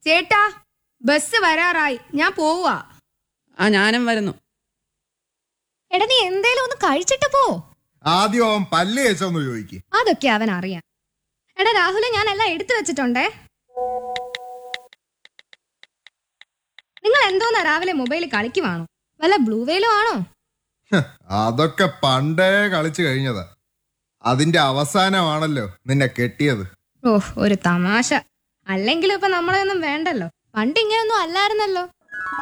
ചേട്ടാ ബസ് വരാറായി ഞാൻ പോവാ ആ ഞാനും വരുന്നു എടാ നീ എന്തേലും ഒന്ന് കഴിച്ചിട്ട് പോ ആദ്യം അവൻ പല്ല് തേച്ചോന്ന് ചോദിക്ക് അതൊക്കെ അവൻ അറിയാം എടാ രാഹുലെ ഞാൻ എല്ലാം എടുത്തു വെച്ചിട്ടുണ്ടേ നിങ്ങൾ എന്തോന്നാ രാവിലെ മൊബൈലിൽ കളിക്കുവാണോ വല്ല ബ്ലൂ വെയിലും ആണോ ഹ്, അതൊക്കെ പണ്ടേ കളിച്ചു കഴിഞ്ഞതാ അതിന്റെ അവസാനമാണല്ലോ നിന്നെ കെട്ടിയത് ഓ ഒരു തമാശ അല്ലെങ്കിലും ഇപ്പൊ നമ്മളെ ഒന്നും വേണ്ടല്ലോ പണ്ട് ഇങ്ങനെയൊന്നും അല്ലായിരുന്നല്ലോ